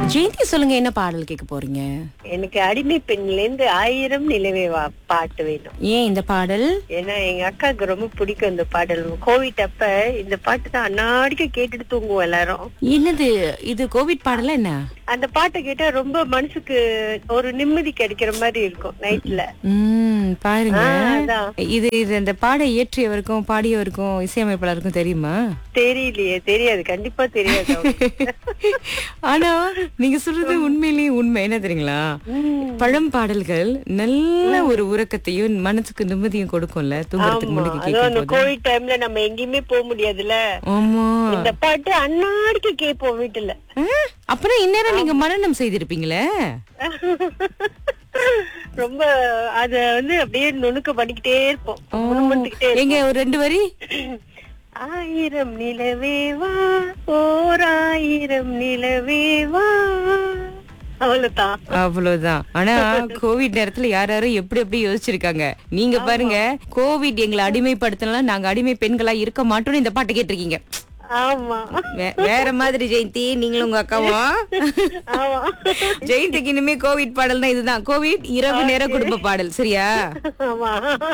ஜெயந்தி சொல்லுங்க என்ன பாடல் கேட்க போறீங்க எனக்கு அடிமை பெண்ல இருந்து ஆயிரம் நிலவே வா பாட்டு வேணும் ஏன் இந்த பாடல் ஏன்னா எங்க அக்காவுக்கு ரொம்ப பிடிக்கும் இந்த பாடல் கோவிட் அப்ப இந்த பாட்டு தான் அன்னாடிக்க கேட்டுட்டு தூங்குவோம் எல்லாரும் என்னது இது கோவிட் பாடலா என்ன அந்த பாட்டை கேட்டா ரொம்ப மனசுக்கு ஒரு நிம்மதி கிடைக்கிற மாதிரி இருக்கும் நைட்ல உம் பாருங்க ஆ, அதான். இது இது இந்த பாட இயற்றியவருக்கும் பாடியவருக்கும் இசையமைப்பாளருக்கும் தெரியுமா தெரியலையே தெரியாது கண்டிப்பா தெரியாது அவங்களுக்கு. ஆனா நீங்க சொல்றது உண்மையிலேயே உண்மை என்ன தெரியுங்களா பழம் பாடல்கள் நல்ல ஒரு உறக்கத்தையும் மனசுக்கு நிம்மதியும் கொடுக்கும்ல தூங்குறதுக்கு ஆமா முன்னாடி அதுவும் அந்த கேட்கும் கோவிட் டைம்ல நம்ம எங்கேயுமே போக முடியாதுல்ல ஆமா இந்த பாட்டு அன்னாடிக்கு கேட்போம் வீட்டுல ஆ, அப்புறம் இந்நேரம் நீங்க மனநம் செய்திருப்பீங்களே ரொம்ப அத வந்து அப்படியே நுணுக்க பண்ணிக்கிட்டே இருப்போம் ஓ, முணுமுணுத்துக்கிட்டே இருப்போம். எங்க ஒரு ரெண்டு வரி ஆயிரம் நிலவேவா ஓர் ஆயிரம் நிலவேவா அவ்வளவுதான் அவ்வளவுதான் ஆனா கோவிட் நேரத்துல யார் யாரும் எப்படி எப்படி யோசிச்சிருக்காங்க நீங்க பாருங்க கோவிட் எங்களை அடிமைப்படுத்தலாம் நாங்க அடிமை பெண்களா இருக்க மாட்டோம்னு இந்த பாட்டு கேட்டிருக்கீங்க ஆமா வே- வேற மாதிரி ஜெயந்தி நீங்களும் உங்க அக்காவும் ஆமா ஜெயந்திக்கு இனிமே கோவிட் பாடல்னா இதுதான் கோவிட் இரவு நேர குடும்ப பாடல் சரியா ஆமா